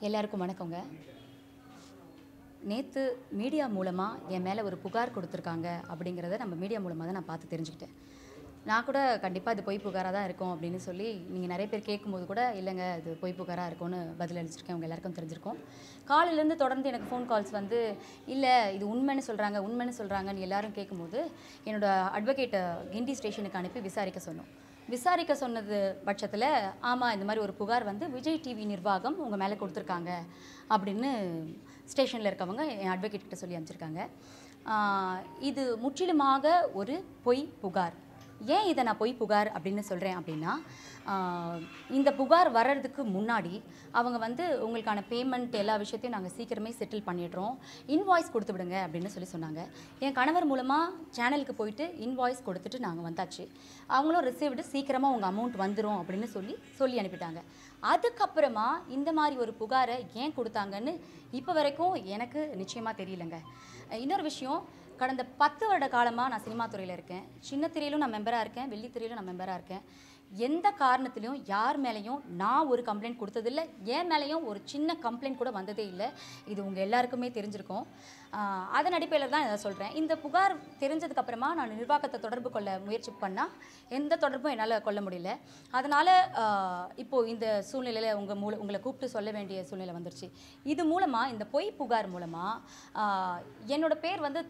எல்லாருக்கும் வணக்கங்க நேற்று மீடியா மூலமாக என் மேலே ஒரு புகார் கொடுத்துருக்காங்க அப்படிங்கிறத நம்ம மீடியா மூலமாக தான் நான் பார்த்து தெரிஞ்சுக்கிட்டேன் நான் கூட கண்டிப்பாக இது பொய் புகாராக தான் இருக்கும் அப்படின்னு சொல்லி நீங்கள் நிறைய பேர் கேட்கும்போது கூட இல்லைங்க இது பொய் புகாராக இருக்கும்னு பதில் அளிச்சிருக்கேன் உங்கள் எல்லாருக்கும் தெரிஞ்சிருக்கும் காலையிலேருந்து தொடர்ந்து எனக்கு ஃபோன் கால்ஸ் வந்து இல்லை இது உண்மைன்னு சொல்கிறாங்க உண்மைன்னு சொல்கிறாங்கன்னு எல்லாரும் கேட்கும்போது என்னோட அட்வொகேட்டை கிண்டி ஸ்டேஷனுக்கு அனுப்பி விசாரிக்க சொன்னோம் விசாரிக்க சொன்னது பட்சத்தில் ஆமாம் இந்த மாதிரி ஒரு புகார் வந்து விஜய் டிவி நிர்வாகம் உங்கள் மேலே கொடுத்துருக்காங்க அப்படின்னு ஸ்டேஷனில் இருக்கவங்க என் அட்வொகேட் கிட்ட சொல்லி அனுப்பிச்சிருக்காங்க ஆஹ் இது முற்றிலுமாக ஒரு பொய் புகார் ஏன் இதை நான் பொய் புகார் அப்படின்னு சொல்கிறேன் அப்படின்னா ஆஹ் இந்த புகார் வர்றதுக்கு முன்னாடி அவங்க வந்து உங்களுக்கான பேமெண்ட் எல்லா விஷயத்தையும் நாங்கள் சீக்கிரமே செட்டில் பண்ணிடுறோம் இன்வாய்ஸ் கொடுத்து விடுங்க அப்படின்னு சொல்லி சொன்னாங்க என் கணவர் மூலமாக சேனலுக்கு போயிட்டு இன்வாய்ஸ் கொடுத்துட்டு நாங்கள் வந்தாச்சு அவங்களும் ரிசீவ்டு சீக்கிரமாக உங்கள் அமௌண்ட் வந்துடும் அப்படின்னு சொல்லி சொல்லி அனுப்பிட்டாங்க அதுக்கப்புறமா இந்த மாதிரி ஒரு புகாரை ஏன் கொடுத்தாங்கன்னு இப்போ வரைக்கும் எனக்கு நிச்சயமாக தெரியலங்க இன்னொரு விஷயம் கடந்த பத்து வருட காலமாக நான் சினிமா துறையில் இருக்கேன் சின்ன திரையிலும் நான் மெம்பராக இருக்கேன் வெள்ளி திரையிலும் நான் மெம்பராக இருக்கேன் எந்த காரணத்திலையும் யார் மேலேயும் நான் ஒரு கம்ப்ளைண்ட் கொடுத்ததில்ல என் மேலேயும் ஒரு சின்ன கம்ப்ளைண்ட் கூட வந்ததே இல்லை இது உங்கள் எல்லாருக்குமே தெரிஞ்சிருக்கும் ஆஹ் அதன் அடிப்படையில் தான் இதை சொல்கிறேன் இந்த புகார் தெரிஞ்சதுக்கப்புறமா நான் நிர்வாகத்தை தொடர்பு கொள்ள முயற்சி பண்ணால் எந்த தொடர்பும் என்னால் கொள்ள முடியல அதனால் இப்போது இந்த சூழ்நிலையில் உங்கள் மூல உங்களை கூப்பிட்டு சொல்ல வேண்டிய சூழ்நிலை வந்துருச்சு இது மூலமாக இந்த பொய் புகார் மூலமாக என்னோட பேர் வந்து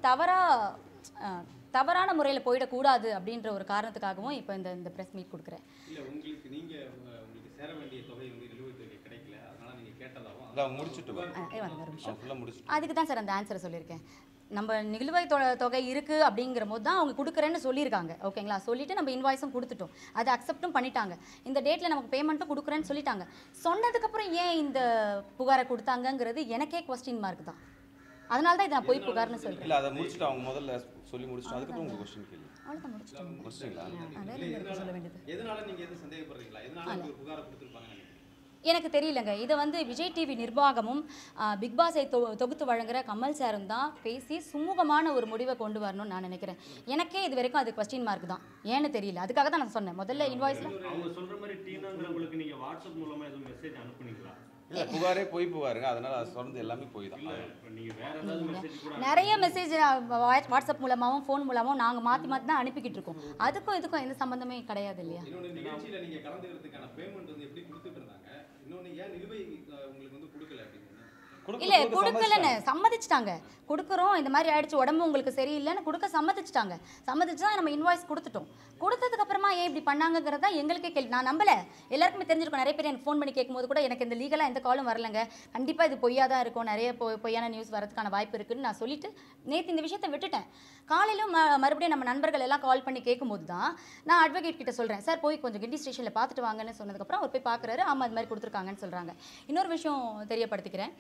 தவறாக தவறான முறையில் போயிடக்கூடாது அப்படின்ற ஒரு காரணத்துக்காகவும் இப்போ இந்த இந்த ப்ரெஸ் மீட் கொடுக்குறேன் இல்ல உங்களுக்கு நீங்க அஹ், உங்களுக்கு சேர வேண்டிய தொகை வந்து நிலுவைத் தொகை கிடைக்கல அதனால நீங்க கேட்டதாகவும் இல்லை அவன் முடிச்சுட்டு வா ஆ, ஏ, வரேன், ஒரு நிமிஷம் அவன் ஃபுல்லாக முடிச்சுட்டு அதுக்கு தான் சார் அந்த ஆன்சரை சொல்லியிருக்கேன் நம்ம நிலுவைத் தொ தொகை இருக்குது அப்படிங்கிற போது தான் அவங்க கொடுக்குறேன்னு சொல்லியிருக்காங்க ஓகேங்களா சொல்லிட்டு நம்ம இன்வாய்ஸும் கொடுத்துட்டோம் அதை அக்செப்டும் பண்ணிட்டாங்க இந்த டேட்டில் நமக்கு பேமெண்ட்டும் கொடுக்குறேன்னு சொல்லிட்டாங்க சொன்னதுக்கப்புறம் ஏன் இந்த புகாரை கொடுத்தாங்கங்கிறது எனக்கே கொஸ்டின் மார்க் தான் அதனால தான் இதை நான் பொய் புகார்னு சொல்கிறேன் இல்லை அதை முடிச்சுட்டு அவங்க முதல்ல சொல்லி முடிச்சுட்டு அதுக்கப்புறம் உங்கள் கொஸ்டின் கேள்வி அவ்வளோதான் முடிச்சிட்டோம் முடிச்சிங்களா வேற என்ன இருக்கு சொல்ல வேண்டியது எதனால நீங்க எதுவும் சந்தேகப்படுறீங்களா எதனால உங்களுக்கு ஒரு புகாரை கொடுத்துருப்பாங்கன்னு நினைக்கிறீங்க எனக்கு தெரியலங்க இதை வந்து விஜய் டிவி நிர்வாகமும் ஆ, பிக் பாஸை தொ தொகுத்து வழங்குற கமல் சாரும் தான் பேசி சுமூகமான ஒரு முடிவை கொண்டு வரணும்னு நான் நினைக்கிறேன் எனக்கே இது வரைக்கும் அது கொஸ்டின் மார்க் தான் ஏன்னு தெரியல அதுக்காக தான் நான் சொன்னேன் முதல்ல இன்வாய்ஸில் அவங்க சொல்ற மாதிரி டீனாங்கிறவங்களுக்கு நீங்க வாட்ஸ்அப் மூலமா எதுவும் மெசேஜ் அனுப்புனீங்களா இல்லை புகாரே போய் புகாருங்க அதனால அது சொன்னது எல்லாமே போய் தான் இப்ப நீங்க வேற ஏதாவது மெசேஜ் கூட நிறைய மெசேஜ் வாட்ஸ்அப் மூலமாகவும் ஃபோன் மூலமாகவும் நாங்கள் மாற்றி மாற்றி தான் அனுப்பிக்கிட்டு இருக்கோம் அதுக்கும் இதுக்கும் எந்த சம்மந்தமே கிடையாது இல்லையா இன்னொன்று நிகழ்ச்சியில நீங்க கலந்துக்கிறதுக்கான பேமெண்ட் வந்து எப்படி கொடுத்துட்டு இருந்தாங்க இன்னொன்னு ஏன் நிலுவை அஹ், உங்களுக்கு வந்து கொடுக்கல அப்படின்னு கொடுக்க- இல்லை கொடுக்க கொடுக்கலன்னு சம்மதிச்சிட்டாங்க கொடுக்குறோம் இந்த மாதிரி ஆயிடுச்சு உடம்பு உங்களுக்கு சரியில்லைன்னு கொடுக்க சம்மதிச்சிட்டாங்க சம்மதிச்சு தான் நம்ம இன்வாய்ஸ் கொடுத்துட்டோம் கொடுத்ததுக்கு அப்புறமா ஏன் இப்படி பண்ணாங்கங்கிறது தான் எங்களுக்கே கேள்வி நான் நம்பல எல்லாருக்குமே தெரிஞ்சிருக்கும் நிறைய பேர் எனக்கு ஃபோன் பண்ணி கேட்கும்போது கூட எனக்கு இந்த லீகலாக எந்த காலும் வரலங்க கண்டிப்பாக இது பொய்யா தான் இருக்கும் நிறைய பொ- பொய்யான நியூஸ் வரதுக்கான வாய்ப்பு இருக்குன்னு நான் சொல்லிட்டு நேற்று இந்த விஷயத்தை விட்டுட்டேன் காலையிலும் ம மறுபடியும் நம்ம நண்பர்கள் எல்லாம் கால் பண்ணி கேட்கும்போது தான் நான் அட்வொகேட் கிட்ட சொல்கிறேன் சார் போய் கொஞ்சம் கிண்டி ஸ்டேஷனில் பார்த்துட்டு வாங்கன்னு சொன்னதுக்கப்புறம் அவர் போய் பார்க்குறாரு ஆமாம் அது மாதிரி கொடுத்துருக்காங்கன்னு சொல்கிறாங்க இன்னொரு விஷயம் தெரியப்படுத்திக்கிறேன்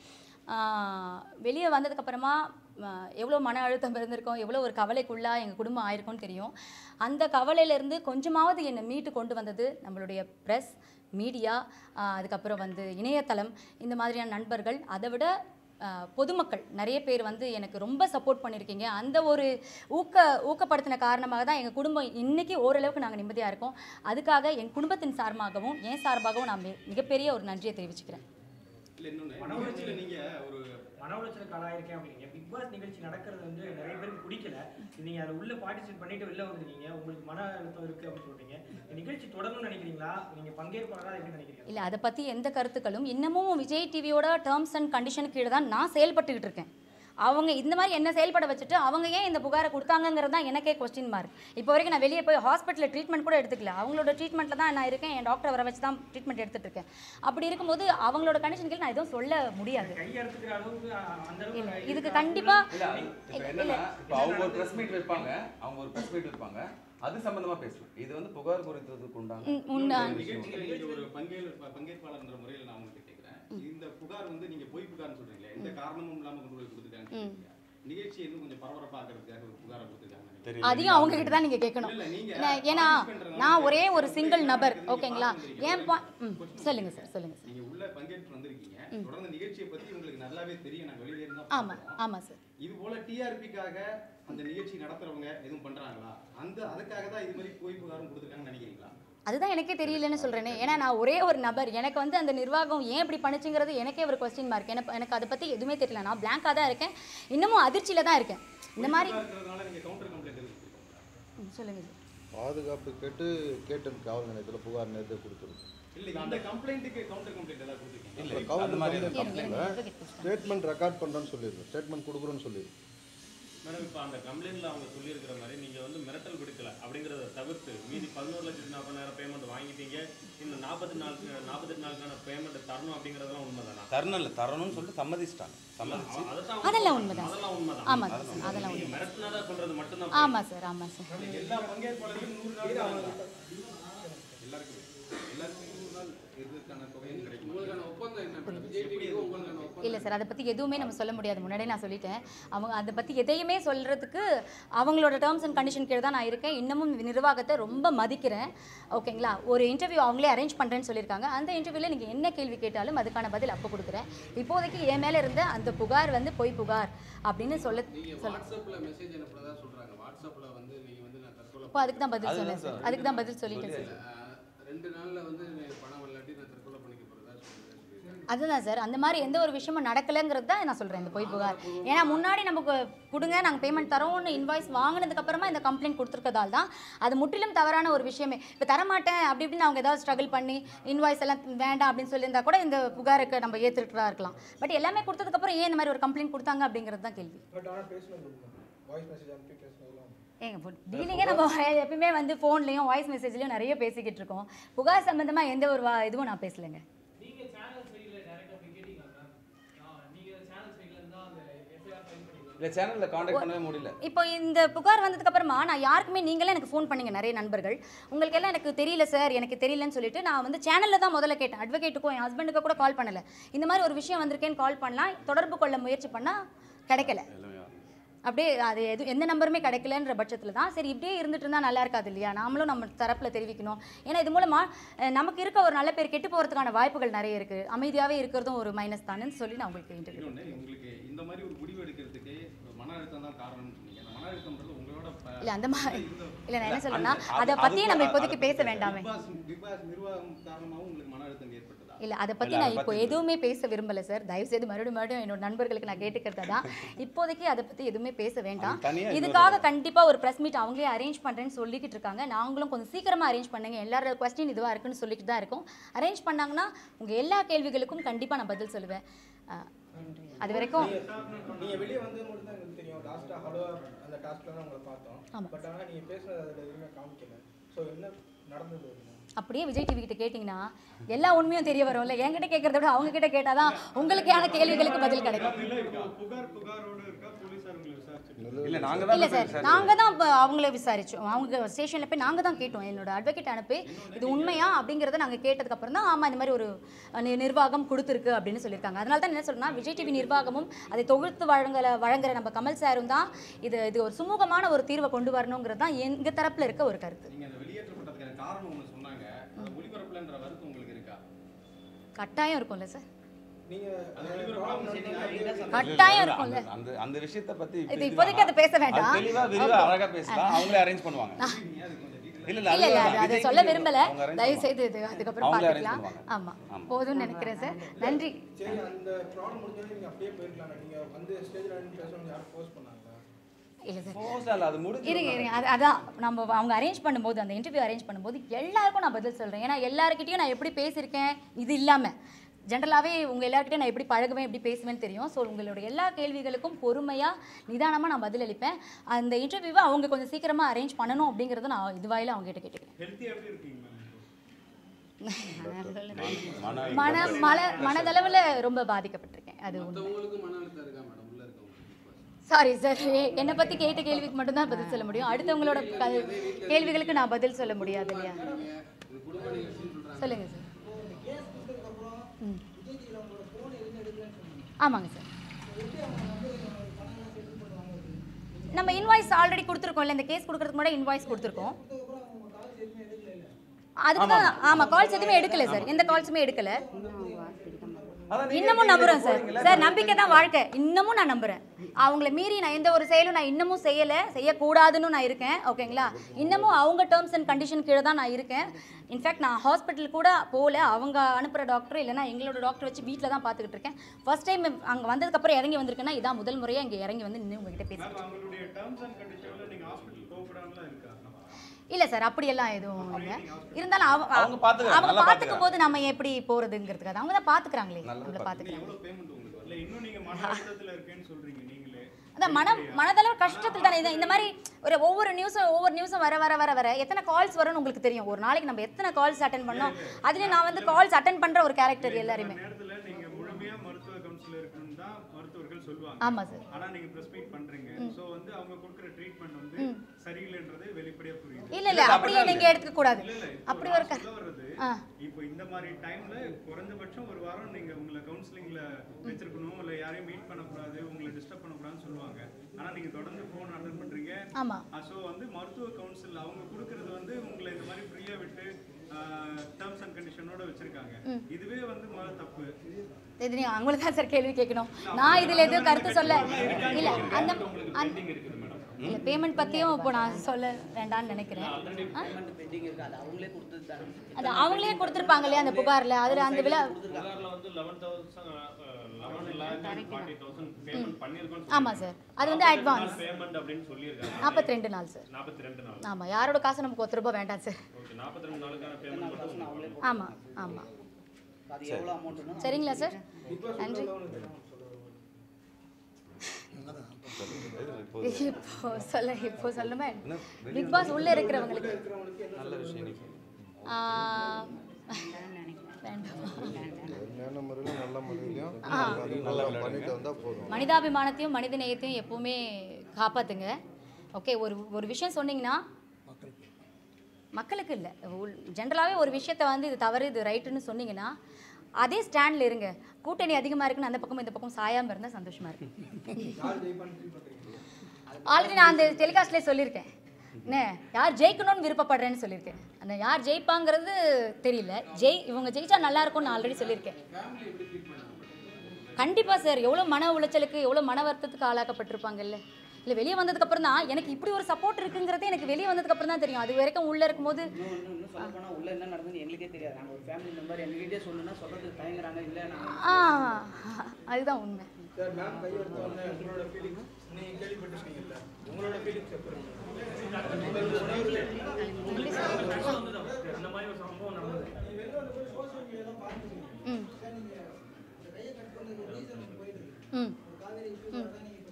வெளியே வந்ததுக்கப்புறமா எவ்வளோ மன அழுத்தம் இருந்திருக்கோம் எவ்வளோ ஒரு கவலைக்குள்ளாக எங்கள் குடும்பம் ஆயிருக்கும்னு தெரியும் அந்த கவலையிலேருந்து கொஞ்சமாவது என்னை மீட்டு கொண்டு வந்தது நம்மளுடைய ப்ரெஸ் மீடியா அதுக்கப்புறம் வந்து இணையதளம் இந்த மாதிரியான நண்பர்கள் அதை விட ஆஹ், பொதுமக்கள் நிறைய பேர் வந்து எனக்கு ரொம்ப சப்போர்ட் பண்ணியிருக்கீங்க அந்த ஒரு ஊக்க ஊக்கப்படுத்தின காரணமாக தான் எங்கள் குடும்பம் இன்னைக்கு ஓரளவுக்கு நாங்கள் நிம்மதியாக இருக்கோம் அதுக்காக என் குடும்பத்தின் சார்பாகவும் என் சார்பாகவும் நான் மி- மிகப்பெரிய ஒரு நன்றியை தெரிவிச்சுக்கிறேன் இல்ல இன்னொன்னு நிகழ்ச்சியில நீங்க ஒரு மன உளைச்சலுக்கு ஆளாயிருக்கேன் அப்படிங்க பிக் பாஸ் நிகழ்ச்சி நடக்கிறது வந்து நிறைய பேருக்கு பிடிக்கல நீங்க அதை உள்ள பார்ட்டிசிபேட் பண்ணிட்டு வெளில வந்திருக்கீங்க உங்களுக்கு மன அழுத்தம் இருக்கு அப்படின்னு சொல்றீங்க இந்த நிகழ்ச்சி தொடரணும்னு நினைக்கிறீங்களா நீங்க பங்கேற்பாளரா எப்படி நினைக்கிறீங்க இல்லை அதை பற்றி எந்த கருத்துக்களும் இன்னமும் விஜய் டிவியோட டேர்ம்ஸ் அண்ட் கண்டிஷன் கீழே தான் நான் செயல்பட்டுக்கிட்டு இருக்கேன் அவங்க இந்த மாதிரி என்ன செயல்பட வச்சுட்டு அவங்க ஏன் இந்த புகாரை கொடுத்தாங்கங்கிறது தான் எனக்கே கொஸ்டின் மார்க் இப்போ வரைக்கும் நான் வெளியே போய் ஹாஸ்பிட்டலில் ட்ரீட்மெண்ட் கூட எடுத்துக்கல அவங்களோட ட்ரீட்மெண்ட்டில் தான் நான் இருக்கேன் என் டாக்டர் வர வச்சு தான் ட்ரீட்மெண்ட் எடுத்துட்டு இருக்கேன் அப்படி இருக்கும்போது அவங்களோட கண்டிஷன் கீழே நான் எதுவும் சொல்ல முடியாது கை அறுத்துக்கிற அளவுக்கு அஹ், அந்த இல்லை அளவுக்கு இதுக்கு கண்டிப்பாக இல்லை இப்போ என்னன்னா இப்போ அவங்க ஒரு ப்ரெஸ் மீட் வைப்பாங்க அவங்க ஒரு ப்ரெஸ் மீட் வைப்பாங்க அது சம்பந்தமா பேசுவோம் இது வந்து புகார் குறித்ததுக்கு உண்டான உண்டா ஒரு விஷயம். நிகழ்ச்சியில நீங்க ஒரு பங்கேற் பங்கேற்பாளர்ன்ற முறையில நான் உங்ககிட்ட கேட்கிறேன் இந்த புகார் வந்து நீங்க பொய் புகார்னு சொல்றீங்களே எந்த காரணமும் இல்லாம கொண்டு போய் கொடுத்துருக்காங்க நிகழ்ச்சி இன்னும் கொஞ்சம் பரபரப்பா ஆக்கிறதுக்காக ஒரு புகாரை கொடுத்துருக்காங்க தெரியல. அதையும் அவங்க கிட்ட தான் நீங்கள் கேட்கணும் இல்ல, நீங்க ஏன்னா- ஏன்னா participant நான் ஒரே ஒரு நீங்க சிங்கிள் நபர் நீங்க ஓகேங்களா பார்த்துருக்கீங்க. ஏன் பா ம் சொல்லுங்கள் சார் சொல்லுங்கள் சார் நீங்க உள்ள பங்கேற்று வந்திருக்கீங்க தொடர்ந்து நிகழ்ச்சியை பத்தி உங்களுக்கு நல்லாவே தெரியும் நான் வெளியில இருந்தா ஆமாம் ஆமாம் சார் இது போல டிஆர்பிக்காக அந்த நிகழ்ச்சி நடத்துறவங்க எதுவும் பண்றாங்களா அந்த அதுக்காக தான் இது மாதிரி பொய் புகாரும் கொடுத்துருக்காங்கன்னு நினைக்கிறீங்களா அதுதான் எனக்கே தெரியலன்னு சொல்கிறேனே ஏன்னா நான் ஒரே ஒரு நபர் எனக்கு வந்து அந்த நிர்வாகம் ஏன் இப்படி பண்ணுச்சுங்கிறது எனக்கே ஒரு கொஸ்டின் மார்க் எனக்கு எனக்கு அதை பற்றி எதுவுமே தெரியல நான் பிளாங்காக தான் இருக்கேன் இன்னமும் அதிர்ச்சியில் தான் இருக்கேன் இந்த மாதிரி இருக்கிறதுனால நீங்க கவுண்டர் கம்ப்ளைண்ட் எதுவும் கொடுத்துருக்கீங்களா? ம், சொல்லுங்க சார் பாதுகாப்பு கேட்டு கேட்டேன் காவல் நிலையத்தில் புகார் நேரத்தை கொடுத்துருக்கோம் இல்ல இந்த கம்ப்ளைண்ட்டுக்கு கவுண்டர் கம்ப்ளைண்ட் ஏதாவது கொடுத்துருக்கீங்க இல்ல கவுண்டர் அந்த மாதிரி கம்ப்ளைண்ட் இருங்க, இருங்க, advocate பேசுறாங்க. ஸ்டேட்மெண்ட் ரெக்கார்ட் பண்ணுறேன்னு சொல்லியிருக்கோம் ஸ்டேட்மெண்ட் கொடுக்குறோன்னு சொல்லியிருக்கோம் மேடம் இப்போ அந்த கம்ப்ளைண்ட்ல அவங்க சொல்லியிருக்கிற மாதிரி நீங்க வந்து மிரட்டல் விடுக்கல அப்படிங்கறத தவிர்த்து மீதி பதினோரு லட்சத்தி நாற்பதாயிரம் பேமெண்ட் வாங்கிட்டீங்க இந்த நாற்பத்தி நாலு நாற்பத்தெட்டு நாளுக்கான பேமெண்ட் தரணும் அப்படிங்கறதெல்லாம் உண்மைதானா தரணும் இல்லை தரணும்னு சொல்லிட்டு சம்மதிச்சிட்டாங்க சம்மதிச்சு அதெல்லாம் அதெல்லாம் உண்மைதான் சார். அதெல்லாம் உண்மைதான் ஆமாம் சார் அதெல்லாம் உண்மை மிரட்டினாதா சொல்றது மட்டும்தான் ஆமாம் சார் ஆமாம் சார் எல்லா பங்கேற்பாளர்களும் நூறு நாள் தான் எல்லாருக்கும் எல்லாருக்கும் நூறு நாள் இதுக்கான தொகையும் கிடைக்கும் உங்களுக்கான ஒப்பந்தம் என்ன மேடம் விஜய் டிவிக்கு உங்களுக்கான ஒப்பந்தம் இல்லை சார் அதை பற்றி எதுவுமே நம்ம சொல்ல முடியாது முன்னாடியே நான் சொல்லிட்டேன் அவங்க அதை பற்றி எதையுமே சொல்கிறதுக்கு அவங்களோட டேர்ம்ஸ் அண்ட் கண்டிஷன் கீழே தான் நான் இருக்கேன் இன்னமும் நிர்வாகத்தை ரொம்ப மதிக்கிறேன் ஓகேங்களா ஒரு இன்டர்வியூ அவங்களே அரேஞ்ச் பண்ணுறேன்னு சொல்லியிருக்காங்க அந்த இன்டர்வியூவில் நீங்கள் என்ன கேள்வி கேட்டாலும் அதுக்கான பதில் அப்போ கொடுக்குறேன் இப்போதைக்கு என் மேலே இருந்த அந்த புகார் வந்து பொய் புகார் அப்படின்னு சொல்ல நீங்க சொல்ல வாட்ஸ்அப்ல மெசேஜ் அனுப்புறதா சொல்றாங்க வாட்ஸ்அப்ல வந்து நீங்க வந்து நான் தற்கொலை இப்போ அதுக்கு தான் பதில் சொன்னேன் சார் அதுக்கு தான் பதில் சொல்லிட்டேன் சார் ஆஹ், ரெண்டு நாள்ல வந்து பணம் இல்லாட்டி நான் தற்கொலை பண்ணிக்க போறதா சொல்றேன் அதுதான் சார் அந்த மாதிரி எந்த ஒரு விஷயமும் நடக்கலைங்கிறது தான் நான் சொல்கிறேன் இந்த பொய் புகார் ஏன்னா முன்னாடி நமக்கு கொடுங்க நாங்கள் பேமெண்ட் தரோம்னு இன்வாய்ஸ் வாங்கினதுக்கு அப்புறமா இந்த கம்ப்ளைண்ட் கொடுத்துருக்கதால் தான் அது முற்றிலும் தவறான ஒரு விஷயமே இப்போ தரமாட்டேன் அப்படி இப்படின்னு அவங்க ஏதாவது ஸ்ட்ரகிள் பண்ணி இன்வாய்ஸ் எல்லாம் வேண்டாம் அப்படின்னு சொல்லியிருந்தா கூட இந்த புகாருக்கு நம்ம ஏற்றுக்கிட்டா இருக்கலாம் பட் எல்லாமே கொடுத்ததுக்கப்புறம் ஏன் இந்த மாதிரி ஒரு கம்ப்ளைண்ட் கொடுத்தாங்க அப்படிங்கிறது தான் கேள்வி பட் ஆனால் பேசணும் வாய்ஸ் மெசேஜ் அனுப்பி பேசணும் ஏங்க டீலிங்கே நம்ம எப்பயுமே வந்து ஃபோன்லேயும் வாய்ஸ் மெசேஜ்லையும் நிறைய பேசிக்கிட்டு இருக்கோம் புகார் சம்மந்தமாக எந்த ஒரு வா- இதுவும் நான் பேசலைங்க நீங்க சேனல் சைடுல டைரக்டா போய் கேட்டீங்களா மேம் நீங்க சேனல் சைடுல இருந்தா அந்த எஃப்ஐஆர் ஃபைல் பண்ணீங்களா இல்லை சேனலில் காண்டாக்ட் பண்ணவே முடியல இப்போ இந்த புகார் வந்ததுக்கு அப்புறமா நான் யாருக்குமே நீங்களே எனக்கு ஃபோன் பண்ணீங்க நிறைய நண்பர்கள் உங்களுக்கு எல்லாம் எனக்கு தெரியல சார் எனக்கு தெரியலன்னு சொல்லிட்டு நான் வந்து சேனலில் தான் முதல்ல கேட்டேன் அட்வொகேட்டுக்கும் என் ஹஸ்பண்டுக்கு கூட கால் பண்ணல இந்த மாதிரி ஒரு விஷயம் வந்திருக்கேன்னு கால் பண்ணலாம் தொடர்பு கொள்ள முயற்சி பண்ணால் கிடைக்கல அப்படியே அது எது எந்த நம்பருமே கிடைக்கலன்ற பட்சத்தில் தான் சரி இப்படியே இருந்துட்டு இருந்தால் நல்லா இருக்காது இல்லையா நாமளும் நம்ம தரப்பில் தெரிவிக்கணும் ஏன்னா இது மூலமாக நமக்கு இருக்க ஒரு நல்ல பேர் கெட்டு போகிறதுக்கான வாய்ப்புகள் நிறைய இருக்குது அமைதியாகவே இருக்கிறதும் ஒரு மைனஸ் தானேன்னு சொல்லி நான் உங்களுக்கு இன்டர்வியூ இன்னொன்று உங்களுக்கு இந்த மாதிரி ஒரு முடிவு எடுக்கிறதுக்கு ஒரு மன அழுத்தம் தான் காரணம்னு சொன்னீங்க அந்த மன அழுத்தம்ன்றது உங்களோட ப- இல்லை அந்த மாதிரி இருந்த- இல்லை நான் என்ன சொல்றேன்னா அது- அதை அது பற்றியே நம்ம கூட- இப்போதைக்கு அது பேச வேண்டாமே பிக் பாஸ் பிக் பாஸ் நிர்வாகம் காரணமாகவும் உங்களுக்கு மன அழுத்தம் ஏற்பட்டதா இல்லை அதை பற்றி இல்ல, நான் அதை இப்போ பத்தி எதுவுமே பேச விரும்பலை சார் தயவு செய்து மறுபடியும் மறுபடியும் என்னோட நண்பர்களுக்கு நான் கேட்டுக்கிறது தான் இப்போதைக்கு அதை பற்றி எதுவுமே பேச வேண்டாம் அது தனியா இன்னொரு- இதுக்காக கண்டிப்பாக ஒரு ப்ரெஸ் மீட் அவங்களே அரேஞ்ச் பண்ணுறேன்னு சொல்லிக்கிட்டு இருக்காங்க நாங்களும் கொஞ்சம் சீக்கிரமாக அரேஞ்ச் பண்ணுங்க எல்லாரோட கொஸ்டின் இதுவாக இருக்குன்னு சொல்லிட்டு தான் இருக்கோம் அரேஞ்ச் பண்ணாங்கன்னா உங்கள் எல்லா கேள்விகளுக்கும் கண்டிப்பாக நான் பதில் சொல்லுவேன் அஹ், அது வரைக்கும் நீங்க வெளியே வந்து மட்டும் தான் எங்களுக்கு தெரியும் லாஸ்டா ஹலோ அந்த டாஸ்க்ல தான் உங்களை பார்த்தோம் ஆமா. பட் ஆனா நீங்க பேசுனது அதுல எதுவுமே காமிக்கல ஸோ என்ன நடந்தது அப்படின்னா? அப்படியே விஜய் டிவி கிட்ட கேட்டிங்கன்னா எல்லா உண்மையும் தெரிய வரும்ல என்கிட்ட கேட்கறத விட அவங்க கிட்ட கேட்டாதான் உங்களுக்கான கேள்விகளுக்கு பதில் கிடைக்கும் புகார் புகாரோட இருக்கா போலீஸார் உங்களை விசாரிச்சு இல்லை நாங்கள் தான் இல்ல போய் சார் விசாரிச்சோம். நாங்க தான் இப்போ அவங்கள விசாரிச்சோம் அவங்க ஸ்டேஷன்ல போய் நாங்க தான் கேட்டோம் என்னோட அட்வொகேட் அனுப்பி இது உண்மையா அப்படிங்கறத நாங்க கேட்டதுக்கு அப்புறம் தான் ஆமா இந்த மாதிரி ஒரு அஹ், நி- நிர்வாகம் கொடுத்துருக்கு அப்படின்னு சொல்லியிருக்காங்க அதனால தான் என்ன சொல்றேன்னா விஜய் டிவி நிர்வாகமும் அதை தொகுத்து வழங்கல வழங்குற நம்ம கமல் சாரும் தான் இது இது ஒரு சுமூகமான ஒரு தீர்வை கொண்டு வரணுங்கிறது தான் எங்க தரப்புல இருக்க ஒரு கருத்து நீங்க அந்த வெளியேற்றப்பட்டதுக்கான காரணம் ஒன்று சொன்னாங்க அதை ஒளிபரப்புலன்ற வருத்தம் உங்களுக்கு இருக்கா கட்டாயம் இருக்கும்ல சார் நீங்க அது ஒளிபரப்பாக செய்திகள் கட்டாயம் இருக்கும்ல அந்த- அந்த அந்த விஷயத்தை பத்தி இது இப்போதைக்கு அதை பேச வேண்டாம். அது தெளிவா விரிவா அழகா பேசலாம் அவங்களே அரேஞ்ச் பண்ணுவாங்க அது கொஞ்சம் detail இல்ல இல்ல இல்ல அது அதுதான் அதை விஜய்க்கு சொல்ல தெரியும். விரும்பல அவங்க arrange தயவு பண்ணுவாங்க. செய்து இது அதுக்கப்புறம் அவங்களே arrange பார்த்துக்கலாம் பண்ணுவாங்க. ஆமா ஆமா. போதும்னு நினைக்கிறேன் சார் நன்றி சரி அந்த ப்ராப்ளம் முடிஞ்சோடனே நீங்க அப்படியே போயிருக்கலாம் நீங்க வந்து ஸ்டேஜ்ல நின்று பேசணும் யாரும் போஸ்ட் பண்ணாங்களா இல்ல சார் Post ஆல அது முடிஞ்சு இருங்க இருங்க அது அதான் நம்ம அவங்க அரேஞ்ச் பண்ணும்போது அந்த இன்டர்வியூ அரேஞ்ச் பண்ணும்போது எல்லாருக்கும் நான் பதில் சொல்கிறேன் ஏன்னா எல்லாருக்கிட்டையும் நான் எப்படி பேசியிருக்கேன் இது இல்லாமல் ஜென்ரலாகவே உங்கள் எல்லாருக்கிட்டையும் நான் எப்படி பழகுவேன் எப்படி பேசுவேன்னு தெரியும் ஸோ உங்களோட எல்லா கேள்விகளுக்கும் பொறுமையாக நிதானமாக நான் பதிலளிப்பேன் அந்த இன்டர்வியூவை அவங்க கொஞ்சம் சீக்கிரமாக அரேஞ்ச் பண்ணணும் அப்படிங்கிறத நான் இதுவாயில் அவங்க கிட்ட கேட்டுக்கிறேன் ஹெல்த்தி எப்படி இருக்கீங்க மேம் மன மன மன மனதளவில் ரொம்ப பாதிக்கப்பட்டிருக்கேன் அது உண்மை மற்றவங்களுக்கு மன அழுத்தம் இருக்கா மேடம் உள்ள இருக்கவங்களுக்கு சாரி சார் என்னை பற்றி கேட்ட கேள்விக்கு மட்டும்தான் பதில் சொல்ல முடியும் அடுத்தவங்களோட க- கேள்விகளுக்கு நான் பதில் சொல்ல முடியாது இல்லையா இது குடும்ப நிகழ்ச்சின்னு சொல்றாங்க சொல்லுங்க சார் ம் ஆமாங்க சார் நம்ம இன்வாய்ஸ் ஆல்ரெடி கொடுத்துருக்கோம்ல இந்த கேஸ் கொடுக்கறதுக்கு முன்னாடி இன்வாய்ஸ் கொடுத்துருக்கோம் அதுக்கு தான் ஆமாம் கால்ஸ் எதுவுமே எடுக்கல சார் எந்த கால்ஸுமே எடுக்கல அதான் நீங்க இன்னமும் நீங்களே நம்புறேன் சார் போறீங்களா? சார் நம்பிக்கை தான் வாழ்க்கை இன்னமும் நான் நம்புறேன் அவங்கள மீறி நான் எந்த ஒரு செயலும் நான் இன்னமும் செய்யலை செய்யக்கூடாதுன்னு நான் இருக்கேன் ஓகேங்களா இன்னமும் அவங்க டேர்ம்ஸ் அண்ட் கண்டிஷன் கீழே தான் நான் இருக்கேன் இன்ஃபேக்ட் நான் ஹாஸ்பிட்டல் கூட போகல அவங்க அனுப்புகிற டாக்டர் இல்லைன்னா எங்களோட டாக்டர் வச்சு வீட்டில் தான் பார்த்துக்கிட்டு இருக்கேன் ஃபர்ஸ்ட் டைம் அங்கே வந்ததுக்கப்புறம் இறங்கி வந்திருக்கேன்னா இதான் முதல் முறையாக இங்கே இறங்கி வந்து நின்று உங்ககிட்ட பேசுகிறேன் மேம் அவங்களுடைய டேர்ம்ஸ் அண்ட் கண்டிஷன்ல நீங்க ஹாஸ்பிட்டல் போகக்கூடாதுலாம் இருக்கா இல்லை சார் அப்படியெல்லாம் எதுவும் இல்லை இருந்தாலும் அவங்க அவங்க பாத்துக்கறாங்க, அவங்க நல்லா பார்த்துக்கும் போது நம்ம எப்படி போகிறதுங்கிறதுக்காக அவங்க தான் பார்த்துக்கிறாங்களே நம்மள பார்த்துக்கிறாங்க எவ்வளவு பேமெண்ட் உங்களுக்கு இல்ல இன்னும் நீங்க மன அழுத்தத்துல இருக்கேன்னு சொல்றீங்க நீங்களே அதான் மனம் மனதளவு கஷ்டத்தில் தானே இது- இந்த மாதிரி ஒரு ஒவ்வொரு நியூஸும் ஒவ்வொரு நியூஸும் வர வர வர வர எத்தனை கால்ஸ் வரும்னு உங்களுக்கு தெரியும் ஒரு நாளைக்கு நம்ம எத்தனை கால்ஸ் அட்டன் பண்ணோம் அதுலேயும் நான் வந்து கால்ஸ் அட்டன் பண்ணுற ஒரு கேரக்டர் எல்லாருமே நேரத்துல நீங்க முழுமையா மருத்துவ கவுன்சிலர் இருக்கணும் தான் மருத்துவர்கள் சொல்லுவாங்க ஆமாம் சார் ஆனா நீங்க பிரஸ் மீட் பண்றீங்க சோ வந்து அவங்க கொடுக்குற ட்ரீட்மெண்ட் வந்து சரியில்லைன்றது வெளிப்படையா புரியுது இல்லை இல்லை அப்படியே நீங்கள் எடுத்துக்க கூடாது இல்ல இல்ல இப்போ அப்படி நான் ஒரு க- சொல்ல வர்றது ஆ இப்போ இந்த மாதிரி டைம்ல குறைஞ்சபட்சம் ஒரு வாரம் நீங்க உங்களை கவுன்சிலிங்ல வச்சிருக்கணும் இல்ல யாரையும் மீட் பண்ணக்கூடாது உங்களை டிஸ்டர்ப் பண்ணக்கூடாதுன்னு சொல்லுவாங்க ஆனா நீங்க தொடர்ந்து போன் அட்டன் பண்றீங்க ஆமாம் ஸோ வந்து மருத்துவ கவுன்சில் அவங்க கொடுக்கறது வந்து உங்களை இந்த மாதிரி ஃப்ரீயா விட்டு டேர்ம்ஸ் அண்ட் கண்டிஷனோட வச்சிருக்காங்க இதுவே வந்து முதல்ல தப்பு இது நீங்கள் அவங்களுக்கு தான் சார் கேள்வி கேட்கணும் நான் இதில் எதுவும் கருத்து சொல்ல இல்லை அந்த அந்த இல்லை பேமெண்ட் பற்றியும் இப்போ நான் சொல்ல வேண்டாம்னு நினைக்கிறேன் ஆ? பெண்டிங் இருக்கு அது அவங்களே கொடுத்தது தானே அது அவங்களே கொடுத்துருப்பாங்க இல்லையா அந்த புகாரில் அதில் அந்த விழா புகார்ல வந்து eleven thousand eleven lakh forty thousand payment பண்ணியிருக்கோம் ஆமாம் சார் அது வந்து அட்வான்ஸ் பேமெண்ட் அப்படின்னு சொல்லியிருக்காங்க நாற்பத்தி ரெண்டு நாள் சார் நாற்பத்தி ரெண்டு நாள் ஆமாம் யாரோட காசு நமக்கு ஒத்து ரூபாய் வேண்டாம் சார் ஓகே நாற்பத்தி ரெண்டு நாளுக்கான பேமெண்ட் மட்டும் அவங்களே ஆமாம் ஆமாம் அது எவ்வளோ அமௌண்ட்னா சரிங்களா சார் நன்றி இப்போ சொல்ல இப்போ சொல்லுமே பிக் பாஸ் உள்ள இருக்கிறவங்களுக்கு நல்ல விஷயம் நீ சொல்லு. ஆ, வேண்டாமா உண்மையான முறையில் நல்ல முறையிலையும் நல்லா பண்ணிட்டு வந்தால் போதும் மனிதாபிமானத்தையும் மனித நேயத்தையும் எப்பவுமே காப்பாத்துங்க ஓகே ஒரு ஒரு விஷயம் சொன்னீங்கன்னா மக்களுக்கு இல்லை ஜென்ரலாகவே ஒரு விஷயத்தை வந்து இது தவறு இது ரைட்டுன்னு சொன்னீங்கன்னா அதே ஸ்டாண்டில் இருங்க கூட்டணி அதிகமாக இருக்குன்னு அந்த பக்கம் இந்த பக்கம் சாயாமல் இருந்தால் சந்தோஷமா இருக்கு ஆல்ரெடி நான் அந்த டெலிகாஸ்ட்லேயே சொல்லியிருக்கேன் என்ன யார் ஜெயிக்கணும்னு விருப்பப்படுறேன்னு சொல்லியிருக்கேன் அந்த யார் ஜெயிப்பாங்கிறது தெரியல ஜெய் இவங்க ஜெயிச்சா நல்லா இருக்கும்னு நான் ஆல்ரெடி சொல்லியிருக்கேன் கண்டிப்பாக சார் எவ்வளோ மன உளைச்சலுக்கு எவ்வளோ மன வருத்தத்துக்கு ஆளாக்கப்பட்டிருப்பாங்கல்ல இல்லை வெளியே வந்ததுக்கப்புறம் தான் எனக்கு இப்படி ஒரு சப்போர்ட் இருக்குங்கிறதே எனக்கு வெளியே வந்ததுக்கப்புறம் தான் தெரியும் அது வரைக்கும் உள்ளே இருக்கும்போது இன்னும் இன்னும் இன்னும் சொல்ல போனால் உள்ள என்ன நடந்ததுன்னு எங்களுக்கே தெரியாது நாங்கள் ஒரு ஃபேமிலி மெம்பர் எங்ககிட்டே சொல்லணும்னா சொல்றதுக்கு தயங்குறாங்க இல்லை நாங்கள் ஆ அதுதான் உண்மை சார் மேம் கையெழுத்து வந்து உங்களோட ஃபீலிங்ஸ் நீங்கள் கேள்விப்பட்டிருக்கீங்கல்ல உங்களோட ஃபீலிங்ஸ் எப்படி இந்த மாதிரி ஒரு சம்பவம் நடந்தது ம் ம் ம்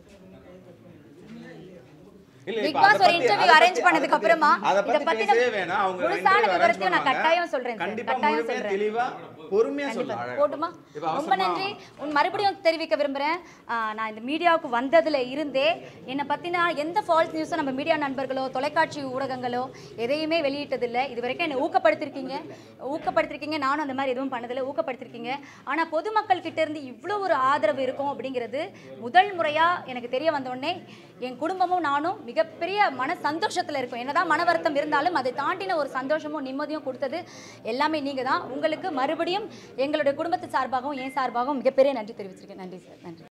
இல்ல, பிக் இப்ப பாஸ் அதை ஒரு பத்தி- இன்டர்வியூ அதை அரேஞ்ச் பத்தி- பண்ணதுக்கு அப்புறமா அதை இத பத்தி பத்தி பேசவே வேணாம். அவங்க முழுசான interview arrange விவரத்தையும் நான் பண்ணுவாங்க. கட்டாயம் சொல்றேன் சார் கண்டிப்பா கட்டாயம் முழுமையா சொல்றேன் தெளிவா பொறுமையா கண்டிப்பா. சொல்லலாம் போட்டுமா இப்ப ரொம்ப அவசரமா- நன்றி உன் மறுபடியும் தெரிவிக்க விரும்புகிறேன் நான் இந்த மீடியாவுக்கு வந்ததுல இருந்தே என்னை பற்றின எந்த ஃபால்ஸ் நியூஸும் நம்ம மீடியா நண்பர்களோ தொலைக்காட்சி ஊடகங்களோ எதையுமே வெளியிட்டதில்லை இது வரைக்கும் என்னை ஊக்கப்படுத்திருக்கீங்க ஊக்கப்படுத்திருக்கீங்க நானும் அந்த மாதிரி எதுவும் பண்ணதில்லை ஊக்கப்படுத்திருக்கீங்க ஆனால் பொதுமக்கள் கிட்ட இருந்து இவ்வளோ ஒரு ஆதரவு இருக்கும் அப்படிங்கிறது முதல் முறையாக எனக்கு தெரிய வந்தோடனே என் குடும்பமும் நானும் மிகப்பெரிய மன சந்தோஷத்தில் இருக்கும் என்னதான் மன வருத்தம் இருந்தாலும் அதை தாண்டின ஒரு சந்தோஷமும் நிம்மதியும் கொடுத்தது எல்லாமே நீங்கள் தான் உங்களுக்கு மறுபடியும் எங்களுடைய குடும்பத்து சார்பாகவும் என் சார்பாகவும் மிகப்பெரிய நன்றி தெரிவிச்சிருக்கேன் நன்றி சார் நன்றி